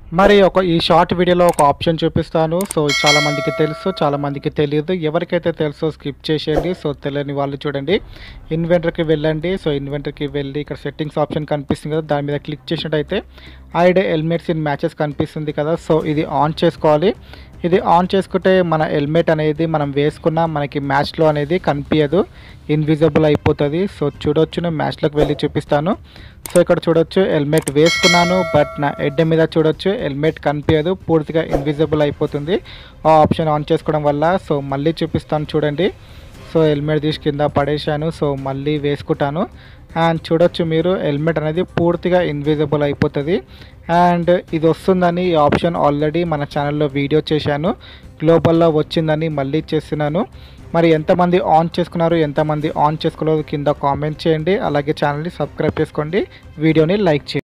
మరి ఒక ఈ షార్ట్ వీడియోలో ఒక ఆప్షన్ చూపిస్తాను సో చాలా మందికి తెలుసు చాలా మందికి తెలియదు ఎవరికైతే తెలుసో స్కిప్ చేసేయండి సో తెలియని వాళ్ళు చూడండి ఇన్వెంటర్కి వెళ్ళండి సో ఇన్వెంటర్కి వెళ్ళి ఇక్కడ సెట్టింగ్స్ ఆప్షన్ కనిపిస్తుంది కదా దాని మీద క్లిక్ చేసినట్టయితే ఐడే హెల్మెట్స్ ఇన్ మ్యాచెస్ కనిపిస్తుంది కదా సో ఇది ఆన్ చేసుకోవాలి ఇది ఆన్ చేసుకుంటే మన హెల్మెట్ అనేది మనం వేసుకున్న మనకి మ్యాచ్లో అనేది కనిపించదు ఇన్విజిబుల్ అయిపోతుంది సో చూడొచ్చు నేను మ్యాచ్లోకి వెళ్ళి చూపిస్తాను సో ఇక్కడ చూడొచ్చు హెల్మెట్ వేసుకున్నాను బట్ నా హెడ్ మీద చూడొచ్చు హెల్మెట్ కనిపించదు పూర్తిగా ఇన్విజిబుల్ అయిపోతుంది ఆ ఆప్షన్ ఆన్ చేసుకోవడం వల్ల సో మళ్ళీ చూపిస్తాను చూడండి సో హెల్మెట్ తీసి కింద పడేశాను సో మళ్ళీ వేసుకుంటాను అండ్ చూడొచ్చు మీరు హెల్మెట్ అనేది పూర్తిగా ఇన్విజిబుల్ అయిపోతుంది అండ్ ఇది వస్తుందని ఈ ఆప్షన్ ఆల్రెడీ మన ఛానల్లో వీడియో చేశాను గ్లోబల్లో వచ్చిందని మళ్ళీ చేస్తున్నాను మరి ఎంతమంది ఆన్ చేసుకున్నారు ఎంతమంది ఆన్ చేసుకోలేదు కింద కామెంట్ చేయండి అలాగే ఛానల్ని సబ్స్క్రైబ్ చేసుకోండి వీడియోని లైక్ చేయండి